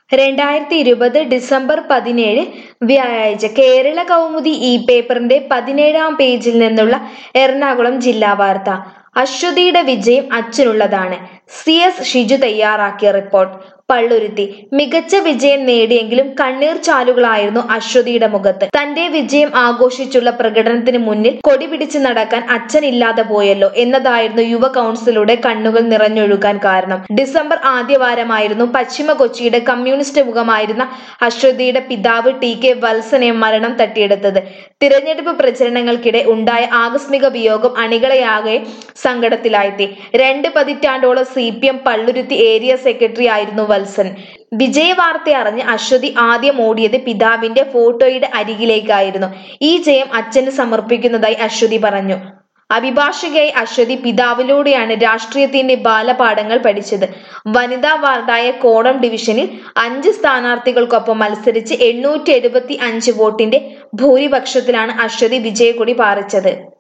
രണ്ടായിരത്തി ഇരുപത് ഡിസംബർ പതിനേഴ് വ്യാഴാഴ്ച കേരള കൗമുദി ഈ പേപ്പറിന്റെ പതിനേഴാം പേജിൽ നിന്നുള്ള എറണാകുളം ജില്ലാ വാർത്ത അശ്വതിയുടെ വിജയം അച്ഛനുള്ളതാണ് സി എസ് ഷിജു തയ്യാറാക്കിയ റിപ്പോർട്ട് പള്ളുരുത്തി മികച്ച വിജയം നേടിയെങ്കിലും കണ്ണീർ ചാലുകളായിരുന്നു അശ്വതിയുടെ മുഖത്ത് തന്റെ വിജയം ആഘോഷിച്ചുള്ള പ്രകടനത്തിന് മുന്നിൽ കൊടി പിടിച്ച് നടക്കാൻ അച്ഛനില്ലാതെ പോയല്ലോ എന്നതായിരുന്നു യുവ കൗൺസിലറുടെ കണ്ണുകൾ നിറഞ്ഞൊഴുകാൻ കാരണം ഡിസംബർ ആദ്യവാരമായിരുന്നു പശ്ചിമ കൊച്ചിയുടെ കമ്മ്യൂണിസ്റ്റ് മുഖമായിരുന്ന അശ്വതിയുടെ പിതാവ് ടി കെ വത്സനെ മരണം തട്ടിയെടുത്തത് തിരഞ്ഞെടുപ്പ് പ്രചരണങ്ങൾക്കിടെ ഉണ്ടായ ആകസ്മിക വിയോഗം അണികളെയാകെ സങ്കടത്തിലാഴ്ത്തി രണ്ട് പതിറ്റാണ്ടോളം C P M Palluruthy area secretary ആയിരുന്നു വത്സൻ വിജയവാർത്ത അറിഞ്ഞ് അശ്വതി ആദ്യം ഓടിയത് പിതാവിന്റെ ഫോട്ടോയുടെ അരികിലേക്കായിരുന്നു ഈ ജയം അച്ഛന് സമർപ്പിക്കുന്നതായി അശ്വതി പറഞ്ഞു അഭിഭാഷകയായി അശ്വതി പിതാവിലൂടെയാണ് രാഷ്ട്രീയത്തിന്റെ ബാലപാഠങ്ങൾ പഠിച്ചത് വനിതാ വാർഡായ കോടം ഡിവിഷനിൽ അഞ്ച് സ്ഥാനാർത്ഥികൾക്കൊപ്പം മത്സരിച്ച് എണ്ണൂറ്റി എഴുപത്തി അഞ്ച് വോട്ടിന്റെ ഭൂരിപക്ഷത്തിലാണ് അശ്വതി വിജയക്കൊടി പാറിച്ചത്